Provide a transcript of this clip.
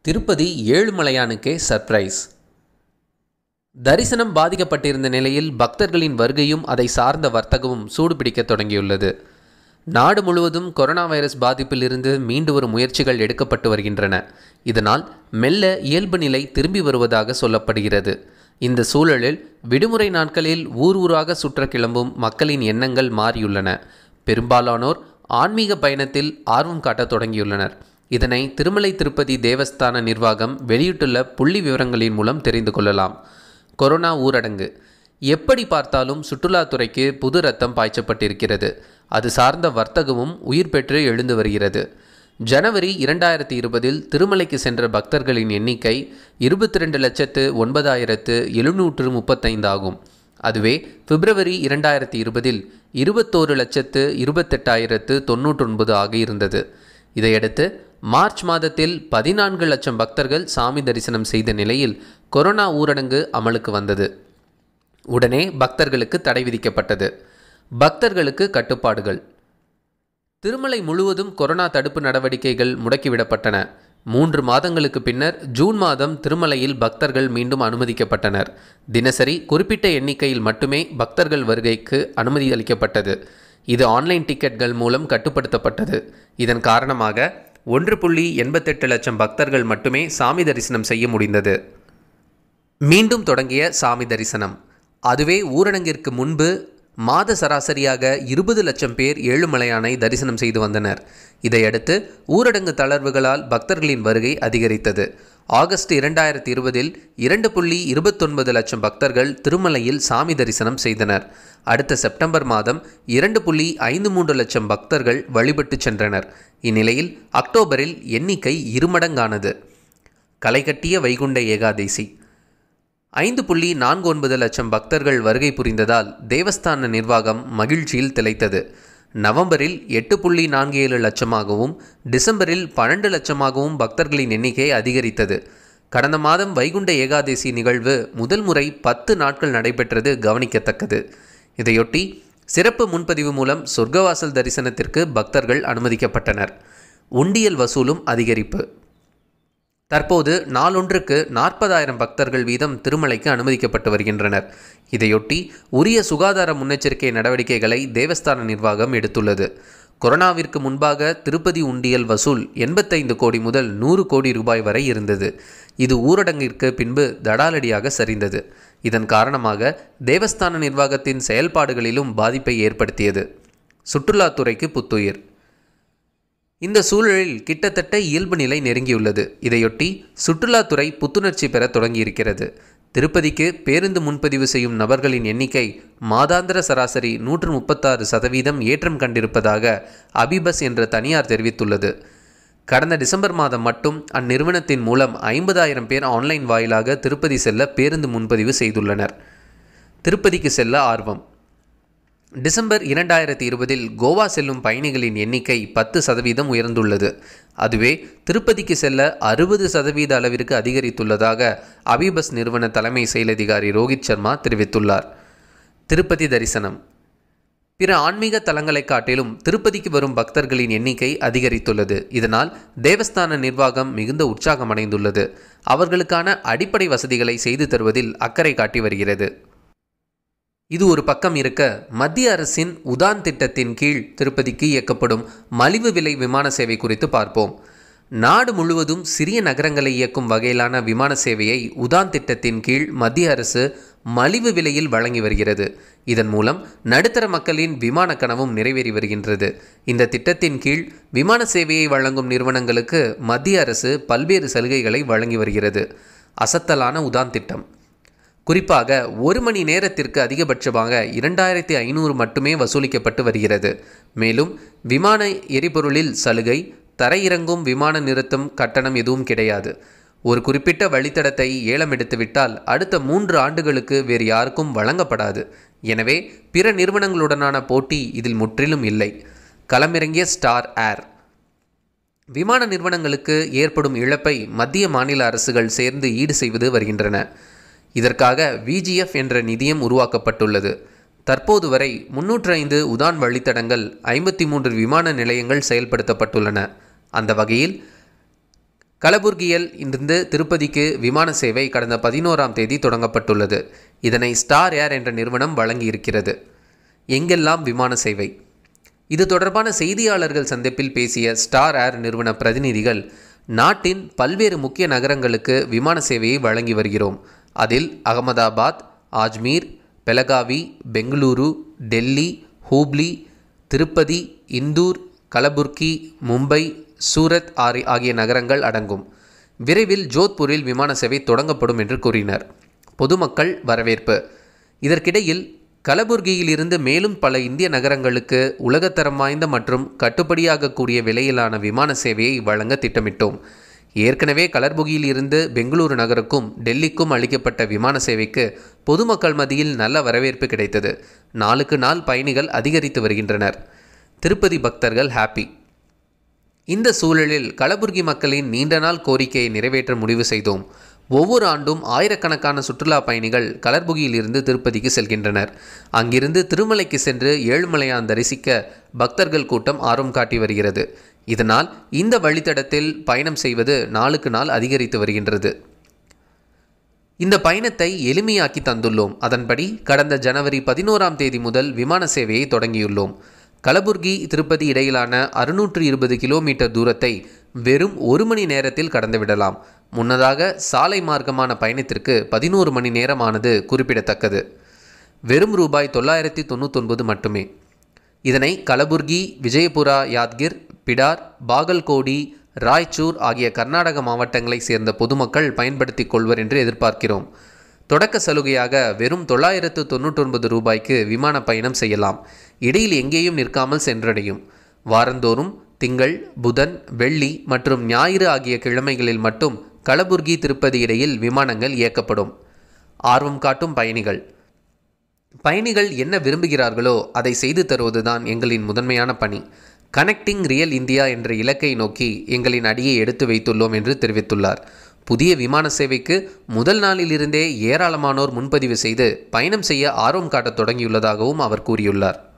Tirupati ஏழுமலையானுக்கே surprise தரிசனம் பாதிக்கப்பட்டிருந்த நிலையில் பக்தர்களின் வருகையும் அதை சார்ந்த வர்த்தகமும் சூடுபிடிக்க தொடங்கியுள்ளது நாடு முழுவதும் கொரோனா வைரஸ் பாதிப்பிலிருந்து மீண்டு வரும் முயற்சிகள் எடுக்கப்பட்டு வருகின்றன இதனால் மெல்ல இயல்பு நிலை திரும்பி வருவதாக சொல்லப்படுகிறது இந்த சூழலில் விடுமுறை நாட்களில் ஊர் ஊராக சுற்ற கிளம்பும் மக்களின் எண்ணங்கள் மாறியுள்ளன பெரும்பாலானோர் ஆன்மீக பயணத்தில் ஆர்வம் காட்டத் தொடங்கியுள்ளனர் இதனை திருமலை திருப்பதி தேவஸ்தான நிர்வாகம் வெளியிட்டுள்ள புள்ளி விவரங்களின் மூலம் தெரிந்து கொள்ளலாம் கொரோனா ஊரடங்கு எப்படி பார்த்தாலும் சுற்றுலாத்துறைக்கு புது ரத்தம் பாய்ச்சப்பட்டிருக்கிறது அது சார்ந்த வர்த்தகமும் உயிர் பெற்று எழுந்து வருகிறது ஜனவரி இரண்டாயிரத்தி இருபதில் திருமலைக்கு சென்ற பக்தர்களின் எண்ணிக்கை இருபத்தி ரெண்டு லட்சத்து ஒன்பதாயிரத்து எழுநூற்று முப்பத்தைந்து ஆகும் அதுவே பிப்ரவரி இரண்டாயிரத்தி இருபதில் இருபத்தோரு லட்சத்து இருபத்தெட்டாயிரத்து தொன்னூற்றொன்பது ஆக இருந்தது இதையடுத்து மார்ச் மாதத்தில் பதினான்கு லட்சம் பக்தர்கள் சாமி தரிசனம் செய்த நிலையில் கொரோனா ஊரடங்கு அமலுக்கு வந்தது உடனே பக்தர்களுக்கு தடை விதிக்கப்பட்டது பக்தர்களுக்கு கட்டுப்பாடுகள் திருமலை முழுவதும் கொரோனா தடுப்பு நடவடிக்கைகள் முடக்கிவிடப்பட்டன மூன்று மாதங்களுக்கு பின்னர் ஜூன் மாதம் திருமலையில் பக்தர்கள் மீண்டும் அனுமதிக்கப்பட்டனர் தினசரி குறிப்பிட்ட எண்ணிக்கையில் மட்டுமே பக்தர்கள் வருகைக்கு அனுமதி அளிக்கப்பட்டது இது ஆன்லைன் டிக்கெட்கள் மூலம் கட்டுப்படுத்தப்பட்டது இதன் காரணமாக ஒன்று புள்ளி எண்பத்தெட்டு லட்சம் பக்தர்கள் மட்டுமே சாமி தரிசனம் செய்ய முடிந்தது மீண்டும் தொடங்கிய சாமி தரிசனம் அதுவே ஊரடங்கிற்கு முன்பு மாத சராசரியாக இருபது லட்சம் பேர் ஏழுமலையானை தரிசனம் செய்து வந்தனர் இதையடுத்து ஊரடங்கு தளர்வுகளால் பக்தர்களின் வருகை அதிகரித்தது ஆகஸ்ட் இரண்டாயிரத்தி இருபதில் இரண்டு புள்ளி இருபத்தொன்பது லட்சம் பக்தர்கள் திருமலையில் சாமி தரிசனம் செய்தனர் அடுத்த செப்டம்பர் மாதம் இரண்டு புள்ளி ஐந்து மூன்று லட்சம் பக்தர்கள் வழிபட்டு சென்றனர் இந்நிலையில் அக்டோபரில் எண்ணிக்கை இருமடங்கானது களைகட்டிய வைகுண்ட ஏகாதேசி ஐந்து புள்ளி நான்கு ஒன்பது லட்சம் பக்தர்கள் வருகை புரிந்ததால் தேவஸ்தான நிர்வாகம் மகிழ்ச்சியில் திளைத்தது நவம்பரில் எட்டு புள்ளி நான்கு ஏழு லட்சமாகவும் டிசம்பரில் பன்னெண்டு லட்சமாகவும் பக்தர்களின் எண்ணிக்கை அதிகரித்தது கடந்த மாதம் வைகுண்ட ஏகாதேசி நிகழ்வு முதல் முறை பத்து நாட்கள் நடைபெற்றது கவனிக்கத்தக்கது இதையொட்டி சிறப்பு முன்பதிவு மூலம் சொர்க்கவாசல் தரிசனத்திற்கு பக்தர்கள் அனுமதிக்கப்பட்டனர் உண்டியல் வசூலும் அதிகரிப்பு தற்போது நாளொன்றுக்கு நாற்பதாயிரம் பக்தர்கள் வீதம் திருமலைக்கு அனுமதிக்கப்பட்டு வருகின்றனர் இதையொட்டி உரிய சுகாதார முன்னெச்சரிக்கை நடவடிக்கைகளை தேவஸ்தான நிர்வாகம் எடுத்துள்ளது கொரோனாவிற்கு முன்பாக திருப்பதி உண்டியல் வசூல் எண்பத்தைந்து கோடி முதல் நூறு கோடி ரூபாய் வரை இருந்தது இது ஊரடங்கிற்கு பின்பு தடாலடியாக சரிந்தது இதன் காரணமாக தேவஸ்தான நிர்வாகத்தின் செயல்பாடுகளிலும் பாதிப்பை ஏற்படுத்தியது சுற்றுலாத்துறைக்கு புத்துயிர் இந்த சூழலில் கிட்டத்தட்ட இயல்பு நிலை நெருங்கியுள்ளது இதையொட்டி சுற்றுலாத்துறை புத்துணர்ச்சி பெற தொடங்கியிருக்கிறது திருப்பதிக்கு பேருந்து முன்பதிவு செய்யும் நபர்களின் எண்ணிக்கை மாதாந்திர சராசரி நூற்று முப்பத்தாறு சதவீதம் ஏற்றம் கண்டிருப்பதாக அபிபஸ் என்ற தனியார் தெரிவித்துள்ளது கடந்த டிசம்பர் மாதம் மட்டும் அந்நிறுவனத்தின் மூலம் ஐம்பதாயிரம் பேர் ஆன்லைன் வாயிலாக திருப்பதி செல்ல பேருந்து முன்பதிவு செய்துள்ளனர் திருப்பதிக்கு செல்ல ஆர்வம் டிசம்பர் இரண்டாயிரத்தி இருபதில் கோவா செல்லும் பயணிகளின் எண்ணிக்கை பத்து சதவீதம் உயர்ந்துள்ளது அதுவே திருப்பதிக்கு செல்ல அறுபது சதவீத அளவிற்கு அதிகரித்துள்ளதாக அபிபஸ் நிறுவன தலைமை செயலதிகாரி ரோஹித் சர்மா தெரிவித்துள்ளார் திருப்பதி தரிசனம் பிற ஆன்மீக தலங்களை காட்டிலும் திருப்பதிக்கு வரும் பக்தர்களின் எண்ணிக்கை அதிகரித்துள்ளது இதனால் தேவஸ்தான நிர்வாகம் மிகுந்த உற்சாகமடைந்துள்ளது அவர்களுக்கான அடிப்படை வசதிகளை செய்து தருவதில் அக்கறை காட்டி வருகிறது இது ஒரு பக்கம் இருக்க மத்திய அரசின் உதான் திட்டத்தின் கீழ் திருப்பதிக்கு இயக்கப்படும் மலிவு விலை விமான சேவை குறித்து பார்ப்போம் நாடு முழுவதும் சிறிய நகரங்களை இயக்கும் வகையிலான விமான சேவையை உதான் திட்டத்தின் கீழ் மத்திய அரசு மலிவு விலையில் வழங்கி வருகிறது இதன் மூலம் நடுத்தர மக்களின் விமான கனவும் நிறைவேறி வருகின்றது இந்த திட்டத்தின் கீழ் விமான சேவையை வழங்கும் நிறுவனங்களுக்கு மத்திய அரசு பல்வேறு சலுகைகளை வழங்கி வருகிறது அசத்தலான உதான் திட்டம் குறிப்பாக ஒரு மணி நேரத்திற்கு அதிகபட்சமாக இரண்டாயிரத்தி ஐநூறு மட்டுமே வசூலிக்கப்பட்டு வருகிறது மேலும் விமான எரிபொருளில் சலுகை தரையிறங்கும் விமான நிறுத்தம் கட்டணம் எதுவும் கிடையாது ஒரு குறிப்பிட்ட வழித்தடத்தை ஏலம் எடுத்துவிட்டால் அடுத்த மூன்று ஆண்டுகளுக்கு வேறு யாருக்கும் வழங்கப்படாது எனவே பிற நிறுவனங்களுடனான போட்டி இதில் முற்றிலும் இல்லை களமிறங்கிய ஸ்டார் ஏர் விமான நிறுவனங்களுக்கு ஏற்படும் இழப்பை மத்திய மாநில அரசுகள் சேர்ந்து ஈடு செய்வது வருகின்றன இதற்காக விஜிஎஃப் என்ற நிதியம் உருவாக்கப்பட்டுள்ளது தற்போது வரை முன்னூற்று ஐந்து உதான் வழித்தடங்கள் ஐம்பத்தி மூன்று விமான நிலையங்கள் செயல்படுத்தப்பட்டுள்ளன அந்த வகையில் கலபுர்கியில் இருந்து திருப்பதிக்கு விமான சேவை கடந்த பதினோராம் தேதி தொடங்கப்பட்டுள்ளது இதனை ஸ்டார் ஏர் என்ற நிறுவனம் வழங்கியிருக்கிறது எங்கெல்லாம் விமான சேவை இது தொடர்பான செய்தியாளர்கள் சந்திப்பில் பேசிய ஸ்டார் ஏர் நிறுவன பிரதிநிதிகள் நாட்டின் பல்வேறு முக்கிய நகரங்களுக்கு விமான சேவையை வழங்கி வருகிறோம் அதில் அகமதாபாத் ஆஜ்மீர் பெலகாவி பெங்களூரு டெல்லி ஹூப்ளி திருப்பதி இந்தூர் கலபுர்கி மும்பை சூரத் ஆரி ஆகிய நகரங்கள் அடங்கும் விரைவில் ஜோத்பூரில் விமான சேவை தொடங்கப்படும் என்று கூறினர் பொதுமக்கள் வரவேற்பு இதற்கிடையில் கலபுர்கியில் இருந்து மேலும் பல இந்திய நகரங்களுக்கு உலகத்தரம் வாய்ந்த மற்றும் கட்டுப்படியாகக்கூடிய விலையிலான விமான சேவையை வழங்க திட்டமிட்டோம் ஏற்கனவே கலர்புகியில் இருந்து பெங்களூரு நகருக்கும் டெல்லிக்கும் அளிக்கப்பட்ட விமான சேவைக்கு பொதுமக்கள் மத்தியில் நல்ல வரவேற்பு கிடைத்தது நாளுக்கு நாள் பயணிகள் அதிகரித்து வருகின்றனர் திருப்பதி பக்தர்கள் ஹாப்பி இந்த சூழலில் கலபுர்கி மக்களின் நீண்ட நாள் கோரிக்கையை நிறைவேற்ற முடிவு செய்தோம் ஒவ்வொரு ஆண்டும் ஆயிரக்கணக்கான சுற்றுலா பயணிகள் கலர்புகியில் இருந்து திருப்பதிக்கு செல்கின்றனர் அங்கிருந்து திருமலைக்கு சென்று ஏழுமலையான் தரிசிக்க பக்தர்கள் கூட்டம் ஆர்வம் காட்டி வருகிறது இதனால் இந்த வழித்தடத்தில் பயணம் செய்வது நாளுக்கு நாள் அதிகரித்து வருகின்றது இந்த பயணத்தை எளிமையாக்கி தந்துள்ளோம் அதன்படி கடந்த ஜனவரி பதினோராம் தேதி முதல் விமான சேவையை தொடங்கியுள்ளோம் கலபுர்கி திருப்பதி இடையிலான அறுநூற்று இருபது கிலோமீட்டர் தூரத்தை வெறும் ஒரு மணி நேரத்தில் கடந்துவிடலாம் முன்னதாக சாலை மார்க்கமான பயணத்திற்கு பதினோரு மணி நேரமானது குறிப்பிடத்தக்கது வெறும் ரூபாய் தொள்ளாயிரத்தி தொண்ணூத்தொன்பது மட்டுமே இதனை கலபுர்கி விஜயபுரா யாத்கிர் பிடார் பாகல்கோடி ராய்ச்சூர் ஆகிய கர்நாடக மாவட்டங்களைச் சேர்ந்த பொதுமக்கள் பயன்படுத்திக் கொள்வர் என்று எதிர்பார்க்கிறோம் தொடக்க சலுகையாக வெறும் தொள்ளாயிரத்து தொண்ணூற்றொன்பது ரூபாய்க்கு விமான பயணம் செய்யலாம் இடையில் எங்கேயும் நிற்காமல் சென்றடையும் வாரந்தோறும் திங்கள் புதன் வெள்ளி மற்றும் ஞாயிறு ஆகிய கிழமைகளில் மட்டும் கலபுர்கி திருப்பதி இடையில் விமானங்கள் இயக்கப்படும் ஆர்வம் காட்டும் பயணிகள் பயணிகள் என்ன விரும்புகிறார்களோ அதை செய்து தருவதுதான் எங்களின் முதன்மையான பணி கனெக்டிங் ரியல் இந்தியா என்ற இலக்கை நோக்கி எங்களின் அடியை எடுத்து வைத்துள்ளோம் என்று தெரிவித்துள்ளார் புதிய விமான சேவைக்கு முதல் நாளிலிருந்தே ஏராளமானோர் முன்பதிவு செய்து பயணம் செய்ய ஆர்வம் காட்டத் தொடங்கியுள்ளதாகவும் அவர் கூறியுள்ளார்